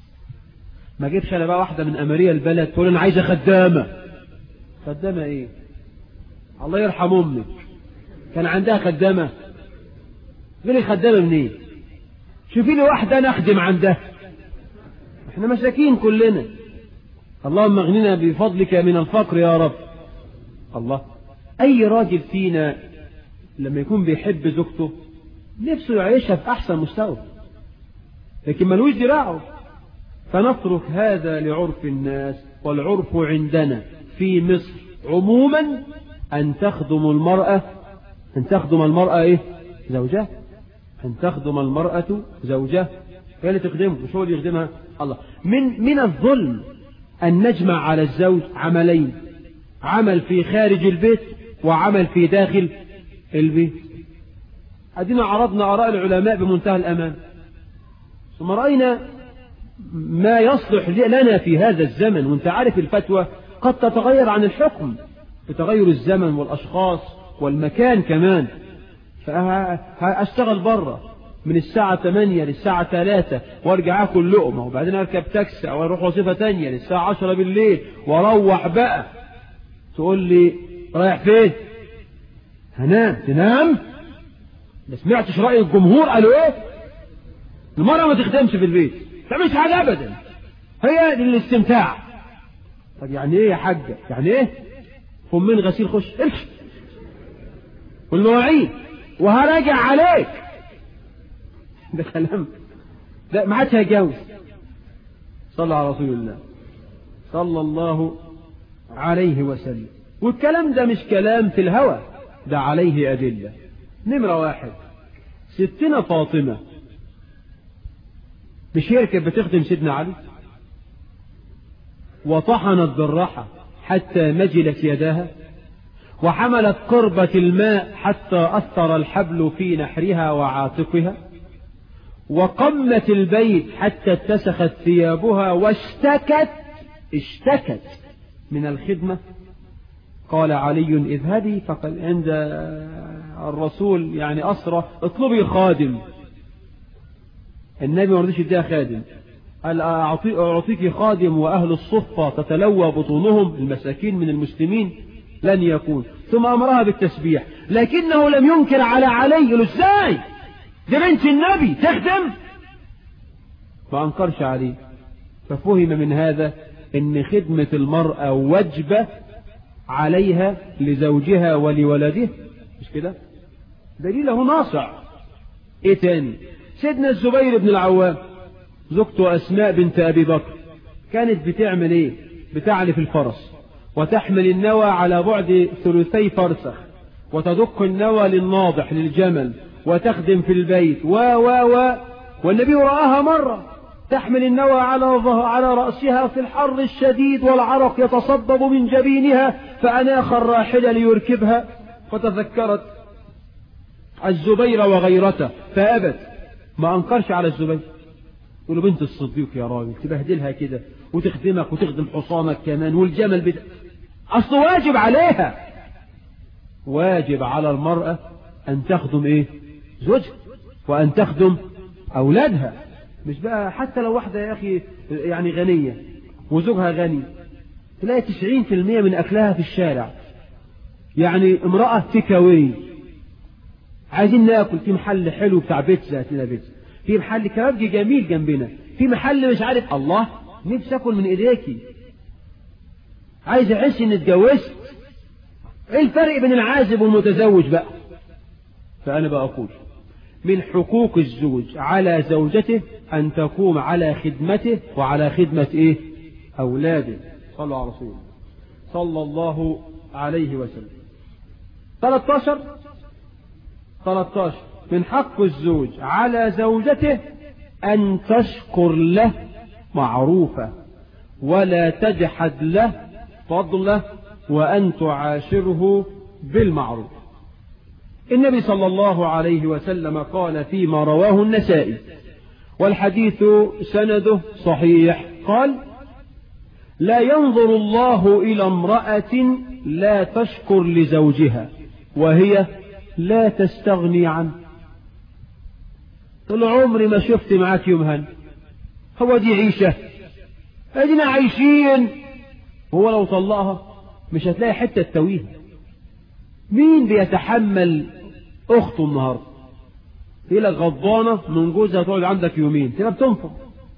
ما جيبش أنا بقى واحدة من أمارية البلد تقول أنا عايزة خدامة خدامة إيه الله يرحم أمك كان عندها خدامة غير خدامة منين شوفي لي واحدة نخدم عندها احنا مساكين كلنا اللهم اغننا بفضلك من الفقر يا رب الله اي راجل فينا لما يكون بيحب زوجته نفسه يعيشها في احسن مستوى لكن ملوش دراعه فنترك هذا لعرف الناس والعرف عندنا في مصر عموما ان تخدم المرأة ان تخدم المرأة ايه زوجها أن تخدم المرأة زوجها هي اللي تخدمه مش هو اللي يخدمها الله من من الظلم أن نجمع على الزوج عملين عمل في خارج البيت وعمل في داخل البيت أدينا عرضنا آراء العلماء بمنتهى الأمان ثم رأينا ما يصلح لنا في هذا الزمن وانت عارف الفتوى قد تتغير عن الحكم بتغير الزمن والأشخاص والمكان كمان فأشتغل بره من الساعة 8 للساعة 3 وارجع اكل لقمة وبعدين اركب تاكسي او اروح وظيفة تانية للساعة 10 بالليل واروح بقى تقول لي رايح فين؟ هنام تنام؟ ما سمعتش رأي الجمهور قالوا ايه؟ المرأة ما تخدمش في البيت ما تعملش حاجة ابدا هي للاستمتاع طب يعني ايه يا حاجة؟ يعني ايه؟ فمين غسيل خش امشي والمواعيد وهراجع عليك ده كلام ده ما عادش هيجوز صلى على رسول الله صلى الله عليه وسلم والكلام ده مش كلام في الهوى ده عليه أدلة نمرة واحد ستنا فاطمة مش هي كانت بتخدم سيدنا علي وطحنت بالراحة حتى مجلت يداها وحملت قربة الماء حتى أثر الحبل في نحرها وعاتقها وقمت البيت حتى اتسخت ثيابها واشتكت اشتكت من الخدمة قال علي اذهبي فقال عند الرسول يعني أسرى اطلبي خادم النبي ما رضيش يديها خادم قال أعطيك خادم وأهل الصفة تتلوى بطونهم المساكين من المسلمين لن يكون ثم أمرها بالتسبيح لكنه لم ينكر على علي قال ازاي دي بنت النبي تخدم ما أنكرش عليه ففهم من هذا ان خدمة المرأة وجبة عليها لزوجها ولولده مش كده دليله ناصع ايه تاني سيدنا الزبير بن العوام زوجته اسماء بنت ابي بكر كانت بتعمل ايه بتعلف الفرس وتحمل النوى على بعد ثلثي فرسخ وتدق النوى للناضح للجمل وتخدم في البيت و و و والنبي رآها مرة تحمل النوى على على رأسها في الحر الشديد والعرق يتصبب من جبينها فأناخ الراحلة ليركبها فتذكرت الزبير وغيرته فأبت ما أنكرش على الزبير يقول بنت الصديق يا راجل تبهدلها كده وتخدمك وتخدم حصانك كمان والجمل بت... أصل واجب عليها واجب على المرأة أن تخدم إيه زوجها وأن تخدم أولادها مش بقى حتى لو واحدة يا أخي يعني غنية وزوجها غني تلاقي تسعين في المية من أكلها في الشارع يعني امرأة تكاوي عايزين ناكل في محل حلو بتاع بيتزا هات لنا بيتزا في محل كبابجي جميل جنبنا في محل مش عارف الله نفسي اكل من ايديكي عايز احس اني اتجوزت ايه الفرق بين العازب والمتزوج بقى فانا بقول من حقوق الزوج على زوجته ان تقوم على خدمته وعلى خدمة ايه اولاده صلوا على رسول صلى الله عليه وسلم 13 13 من حق الزوج على زوجته أن تشكر له معروفة ولا تجحد له فضله وأن تعاشره بالمعروف النبي صلى الله عليه وسلم قال فيما رواه النسائي والحديث سنده صحيح قال لا ينظر الله إلى امرأة لا تشكر لزوجها وهي لا تستغني عنه طول عمري ما شفت معاك يوم هن هو دي عيشة ادينا عايشين هو لو طلقها مش هتلاقي حتة تويه مين بيتحمل اخته النهاردة هي لك غضبانة من جوزها تقعد عندك يومين تبقى بتنفق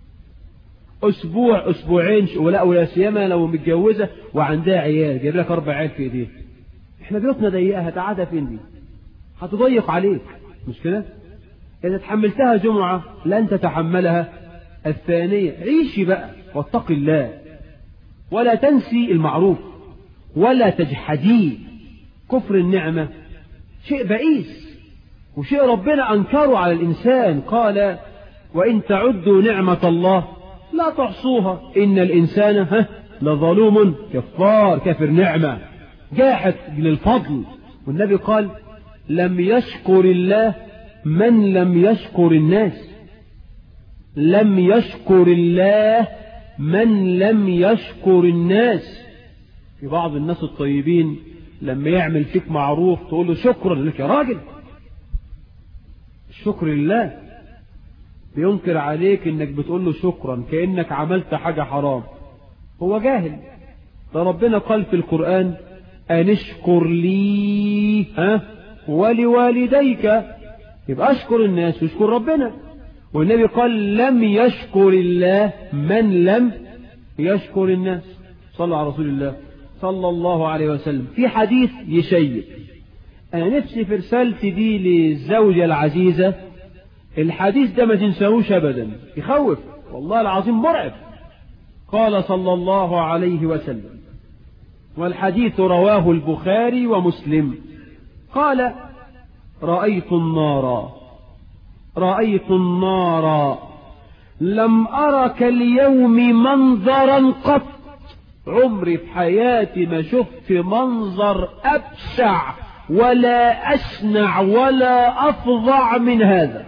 اسبوع اسبوعين ولا ولا سيما لو متجوزة وعندها عيال جايب لك اربع عيال في ايديها احنا بيوتنا ضيقة هتقعدها فين دي هتضيق عليك مش كده إذا تحملتها جمعة لن تتحملها الثانية عيشي بقى واتقي الله ولا تنسي المعروف ولا تجحديه كفر النعمة شيء بئيس وشيء ربنا أنكره على الإنسان قال وإن تعدوا نعمة الله لا تحصوها إن الإنسان ها لظلوم كفار كفر نعمة جاحد للفضل والنبي قال لم يشكر الله من لم يشكر الناس لم يشكر الله من لم يشكر الناس في بعض الناس الطيبين لما يعمل فيك معروف تقول له شكرا لك يا راجل الشكر لله بينكر عليك انك بتقول له شكرا كأنك عملت حاجة حرام هو جاهل ده ربنا قال في القرآن أنشكر لي ها ولوالديك يبقى أشكر الناس واشكر ربنا والنبي قال لم يشكر الله من لم يشكر الناس صلى على رسول الله صلى الله عليه وسلم في حديث يشيء أنا نفسي في رسالتي دي للزوجة العزيزة الحديث ده ما تنساهوش أبدا يخوف والله العظيم مرعب قال صلى الله عليه وسلم والحديث رواه البخاري ومسلم قال رأيت النار رأيت النار لم أرك اليوم منظرا قط عمري في حياتي ما شفت منظر أبشع ولا أشنع ولا أفظع من هذا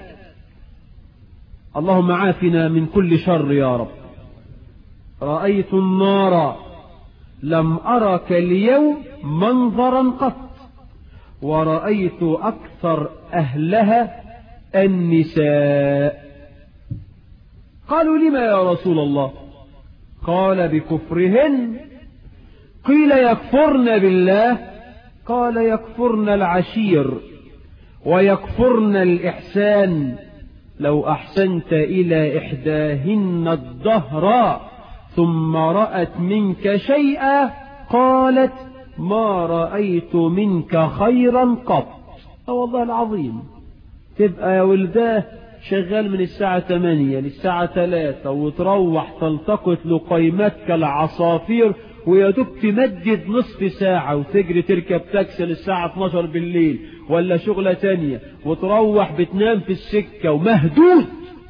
اللهم عافنا من كل شر يا رب رأيت النار لم أرك اليوم منظرا قط ورأيت أكثر أهلها النساء قالوا لما يا رسول الله قال بكفرهن قيل يكفرن بالله قال يكفرن العشير ويكفرن الإحسان لو أحسنت إلى إحداهن الدهر ثم رأت منك شيئا قالت ما رأيت منك خيرا قط اه والله العظيم تبقى يا ولداه شغال من الساعة 8 للساعة 3 وتروح تلتقط لقيمات كالعصافير ويا دوب تمدد نصف ساعة وتجري تركب تاكسي للساعة 12 بالليل ولا شغلة تانية وتروح بتنام في السكة ومهدود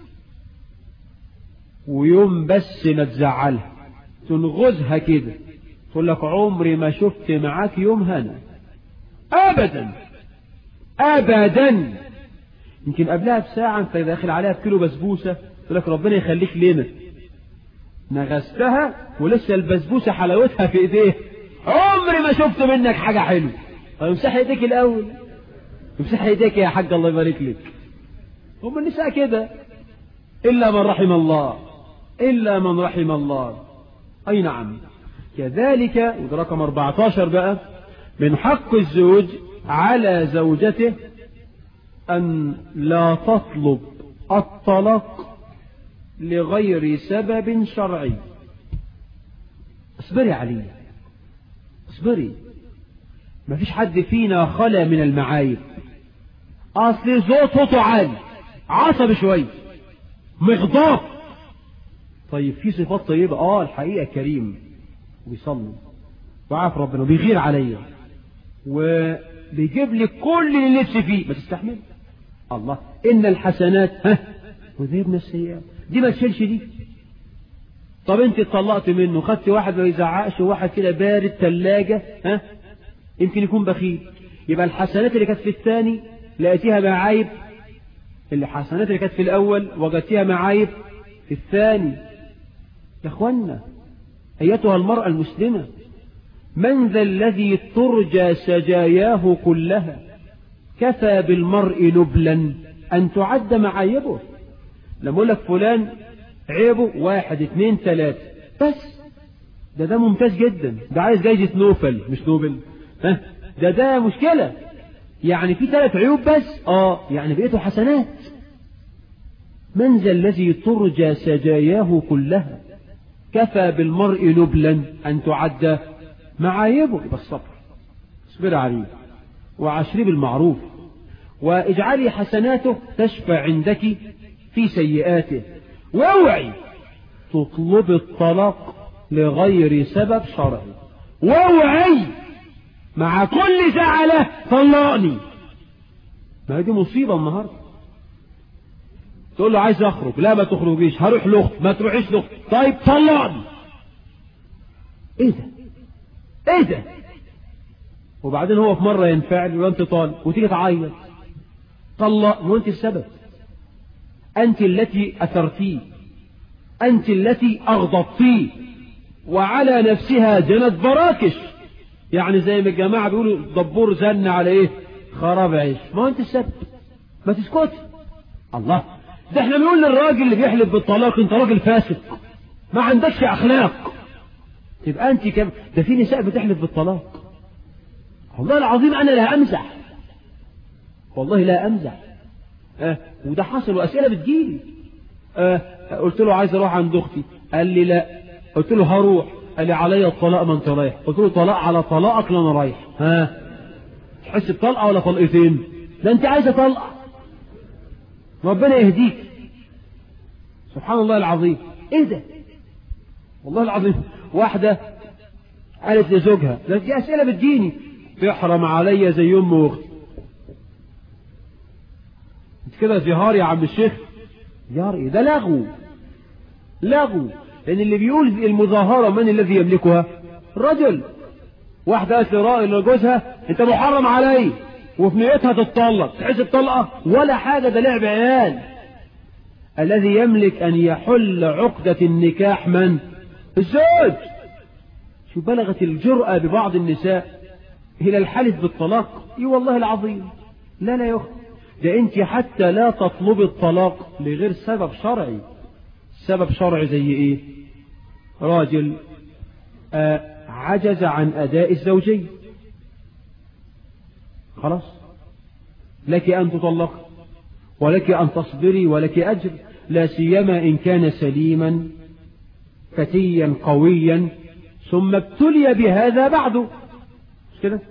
ويوم بس ما تزعلها تنغزها كده تقول لك عمري ما شفت معاك يوم هنا ابدا ابدا يمكن قبلها بساعة انت داخل عليها بكيلو بسبوسة تقول لك ربنا يخليك لنا نغزتها ولسه البسبوسة حلاوتها في ايديه عمري ما شفت منك حاجة حلوة امسح ايديك الاول امسح ايديك يا حاج الله يبارك لك هم النساء كده الا من رحم الله الا من رحم الله اي نعم كذلك وده رقم 14 بقى من حق الزوج على زوجته أن لا تطلب الطلاق لغير سبب شرعي اصبري علي اصبري ما فيش حد فينا خلا من المعايب اصل صوته عالي عصبي شويه مغضب طيب في صفات طيبه اه الحقيقه كريم وبيصلي وعارف ربنا وبيغير عليا وبيجيب لي كل اللي نفسي فيه ما تستحمل الله ان الحسنات ها وذهبنا السيئات دي ما تشيلش دي طب انت اتطلقت منه خدت واحد ما يزعقش وواحد كده بارد ثلاجه ها يمكن يكون بخيل يبقى الحسنات اللي كانت في الثاني لقيتيها معايب الحسنات اللي كانت في الاول وجدتيها معايب في الثاني يا اخوانا ايتها المراه المسلمه من ذا الذي ترجى سجاياه كلها كفى بالمرء نبلا أن تعد معايبه لما أقول لك فلان عيبه واحد اثنين ثلاثة بس ده ده ممتاز جدا ده عايز جايزة نوبل مش نوبل ها ده ده مشكلة يعني في ثلاث عيوب بس اه يعني بقيته حسنات من ذا الذي ترجى سجاياه كلها كفى بالمرء نبلا أن تعد معايبه يبقى الصبر اصبر عليه وعشري بالمعروف واجعلي حسناته تشفع عندك في سيئاته واوعي تطلب الطلاق لغير سبب شرعي واوعي مع كل زعله طلقني ما هي دي مصيبه النهارده تقول له عايز اخرج لا ما تخرجيش هروح لاخت ما تروحيش لاخت طيب طلقني ايه ده ايه ده وبعدين هو في مرة ينفعل وانت طالب وتيجي تعيط طلق وانت السبب انت التي اثرتيه انت التي اغضبتيه وعلى نفسها جنت براكش يعني زي ما الجماعة بيقولوا دبور زن على ايه خراب عيش ما هو انت السبب ما تسكت الله ده احنا بنقول للراجل اللي بيحلف بالطلاق انت راجل فاسق ما عندكش اخلاق تبقى انت كم ده في نساء بتحلف بالطلاق والله العظيم انا لا امزح والله لا امزح آه وده حصل واسئله بتجيلي آه قلت له عايز اروح عند اختي قال لي لا قلت له هروح قال لي عليا الطلاق ما انت رايح قلت له طلاق على طلاقك لا انا رايح ها تحس بطلقه ولا طلقتين ده انت عايزه طلقه ربنا يهديك سبحان الله العظيم ايه ده والله العظيم واحده قالت لزوجها ده دي اسئله بتجيني تحرم عليا زي ام واختي انت كده زهار يا عم الشيخ زهار ايه ده لغو لغو لان اللي بيقول المظاهره من الذي يملكها الرجل واحده قالت لجوزها انت محرم علي وفي نيتها تتطلق تحس بطلقه ولا حاجه ده لعب عيال الذي يملك ان يحل عقده النكاح من الزوج شو بلغت الجرأة ببعض النساء إلى الحلف بالطلاق اي والله العظيم لا لا يا أخت ده أنت حتى لا تطلب الطلاق لغير سبب شرعي سبب شرعي زي إيه راجل آه عجز عن أداء الزوجية خلاص لك أن تطلق ولك أن تصبري ولك أجر لا سيما إن كان سليما فتيا قويا ثم ابتلي بهذا بعد كده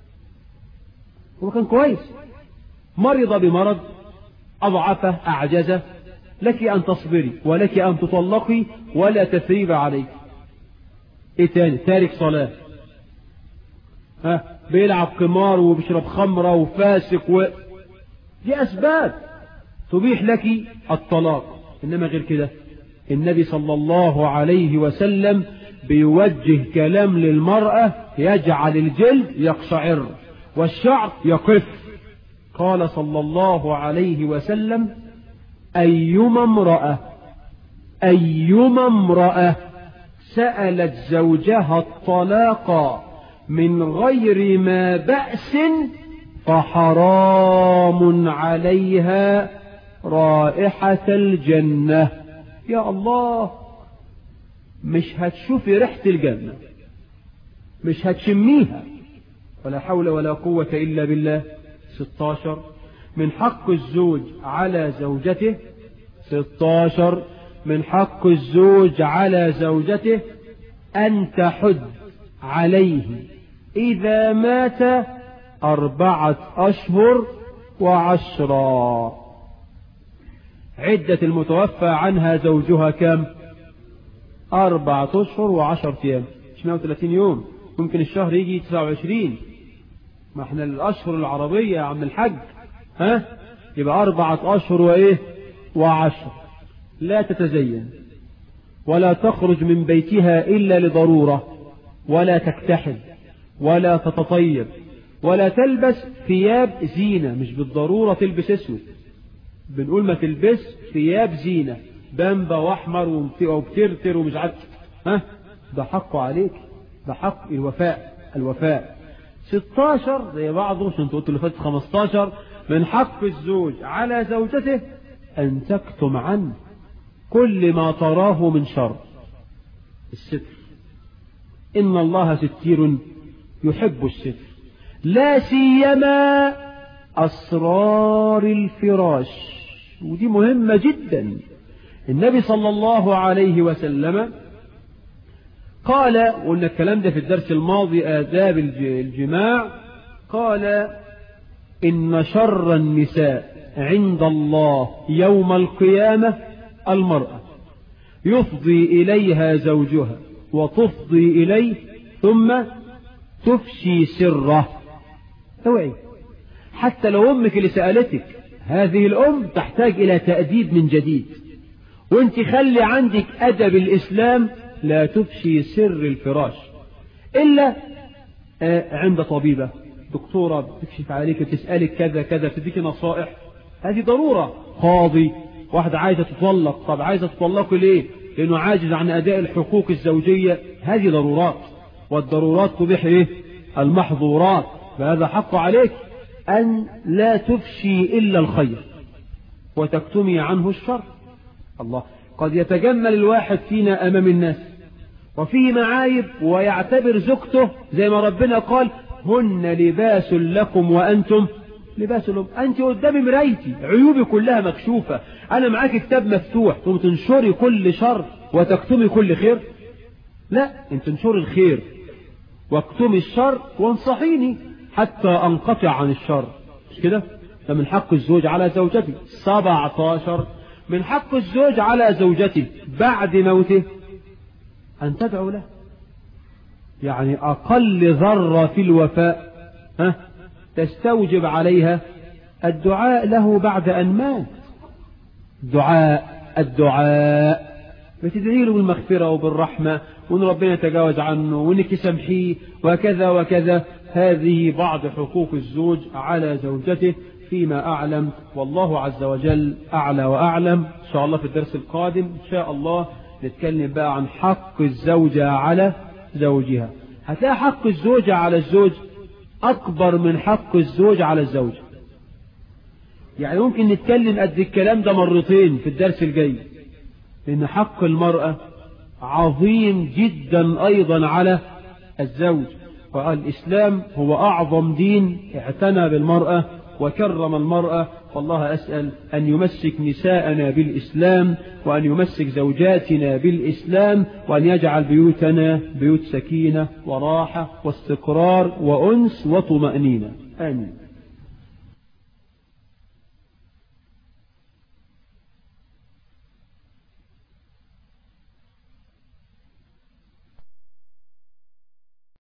هو كان كويس مرض بمرض أضعفه أعجزه لك أن تصبري ولك أن تطلقي ولا تثريب عليك إيه تاني تارك صلاة ها بيلعب قمار وبيشرب خمرة وفاسق و... دي أسباب تبيح لك الطلاق إنما غير كده النبي صلى الله عليه وسلم بيوجه كلام للمرأة يجعل الجلد يقشعر والشعر يقف قال صلى الله عليه وسلم أيما امرأة أيما امرأة سألت زوجها الطلاق من غير ما بأس فحرام عليها رائحة الجنة يا الله مش هتشوفي ريحة الجنة مش هتشميها ولا حول ولا قوة إلا بالله 16 من حق الزوج على زوجته 16 من حق الزوج على زوجته أن تحد عليه إذا مات أربعة أشهر وعشرا عدة المتوفى عنها زوجها كم أربعة أشهر وعشر أيام مش 130 يوم ممكن الشهر يجي 29 ما احنا الأشهر العربية يا عم الحج ها يبقى أربعة أشهر وإيه وعشر لا تتزين ولا تخرج من بيتها إلا لضرورة ولا تكتحل ولا تتطيب ولا تلبس ثياب زينة مش بالضرورة تلبس اسود بنقول ما تلبس ثياب زينة بامبا واحمر وبترتر ومش عارف ها ده حقه عليك ده حق الوفاء الوفاء 16 زي بعضه عشان انت قلت اللي فاتت 15 من حق الزوج على زوجته ان تكتم عنه كل ما تراه من شر الستر ان الله ستير يحب الستر لا سيما اسرار الفراش ودي مهمه جدا النبي صلى الله عليه وسلم قال قلنا الكلام ده في الدرس الماضي آداب الجماع قال إن شر النساء عند الله يوم القيامة المرأة يفضي إليها زوجها وتفضي إليه ثم تفشي سره توعي حتى لو أمك اللي سألتك هذه الأم تحتاج إلى تأديب من جديد وانت خلي عندك أدب الإسلام لا تفشي سر الفراش إلا عند طبيبة دكتورة بتكشف عليك بتسألك كذا كذا بتديك نصائح هذه ضرورة قاضي واحدة عايزة تطلق طب عايزة تطلقه ليه لأنه عاجز عن أداء الحقوق الزوجية هذه ضرورات والضرورات تبيح إيه المحظورات فهذا حق عليك أن لا تفشي إلا الخير وتكتمي عنه الشر الله قد يتجمل الواحد فينا أمام الناس وفيه معايب ويعتبر زوجته زي ما ربنا قال هن لباس لكم وأنتم لباس لهم أنت قدامي مرايتي عيوبي كلها مكشوفة أنا معاك كتاب مفتوح ثم تنشري كل شر وتكتمي كل خير لا انت تنشري الخير واكتمي الشر وانصحيني حتى أنقطع عن الشر مش كده ده من حق الزوج على زوجته 17 من حق الزوج على زوجته بعد موته أن تدعو له يعني أقل ذرة في الوفاء ها تستوجب عليها الدعاء له بعد أن مات دعاء الدعاء بتدعي له بالمغفرة وبالرحمة وأن ربنا يتجاوز عنه وأنك تسامحيه وكذا وكذا هذه بعض حقوق الزوج على زوجته فيما أعلم والله عز وجل أعلى وأعلم إن شاء الله في الدرس القادم إن شاء الله نتكلم بقى عن حق الزوجة على زوجها هتلاقي حق الزوجة على الزوج أكبر من حق الزوج على الزوجة يعني ممكن نتكلم قد الكلام ده مرتين في الدرس الجاي لأن حق المرأة عظيم جدا أيضا على الزوج والإسلام هو أعظم دين اعتنى بالمرأة وكرم المرأة فالله أسأل أن يمسك نساءنا بالإسلام وأن يمسك زوجاتنا بالإسلام وأن يجعل بيوتنا بيوت سكينة وراحة واستقرار وأنس وطمأنينة آمين